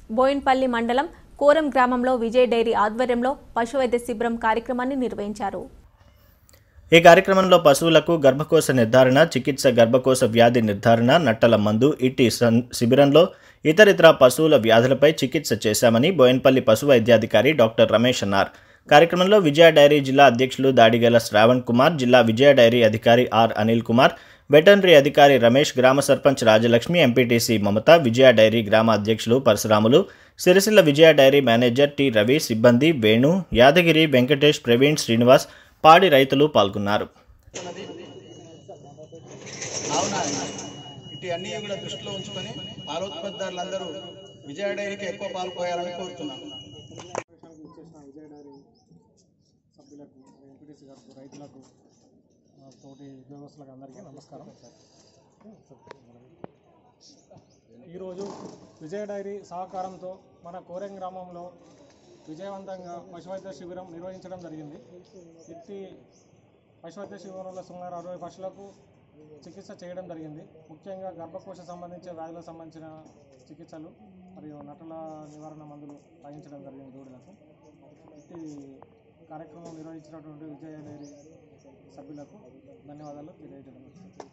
బోయిన్పల్లి మండలం కోరం గ్రామంలో విజయ్ డైరీ ఆధ్వర్యంలో పశువైద్య శిబిరం కార్యక్రమాన్ని నిర్వహించారు ఈ కార్యక్రమంలో పశువులకు గర్భకోశ నిర్ధారణ చికిత్స గర్భకోశ వ్యాధి నిర్ధారణ నట్టల మందు ఇట్టి సన్- శిబిరంలో ఇతరితర పశువుల వ్యాధులపై చికిత్స చేశామని బోయన్పల్లి పశు వైద్యాధికారి డాక్టర్ రమేష్ అన్నారు కార్యక్రమంలో విజయ డైరీ జిల్లా అధ్యక్షులు దాడిగల శ్రావణ్ కుమార్ జిల్లా విజయ డైరీ అధికారి ఆర్ అనిల్ కుమార్ వెటర్నరీ అధికారి రమేష్ గ్రామ సర్పంచ్ రాజలక్ష్మి ఎంపీటీసీ మమత విజయ డైరీ గ్రామ అధ్యక్షులు Parasuramulu Sircilla Vijaya dairy manager T Ravi సిబ్బంది వేణు యాదగిరి వెంకటేష్ ప్రవీణ్ శ్రీనివాస్ పాడి రైతులు పాల్గొన్నారు కావున ఇటు అన్నీ కూడా దృష్టిలో ఉంచుకొని పాలోత్పత్తిదారులందరూ విజయ డైరీకి ఎక్కువ పాలు పోయాలని కోరుతున్నాను ఇచ్చేసిన విజయ డైరీ సభ్యులకు ఎంపీటీసీ గారికి రైతులకు ఆ, తోటి ఉద్యోగస్తులకు అందరికీ నమస్కారం ఈరోజు విజయ డైరీ సహకారంతో మన కోరెం గ్రామంలో విజయవంతంగా పశువైద్య శిబిరం నిర్వహించడం జరిగింది ఇట్టి పశువైద్య శిబిరంలో సుమారు అరవై పశువులకు చికిత్స చేయడం జరిగింది ముఖ్యంగా గర్భకోశ సంబంధించిన వ్యాధులకు సంబంధించిన చికిత్సలు మరియు నటల నివారణ మందులు తాగించడం జరిగింది దూడలకు ఇట్టి కార్యక్రమం నిర్వహించినటువంటి విజయ డైరీ సభ్యులకు ధన్యవాదాలు తెలియజేయడం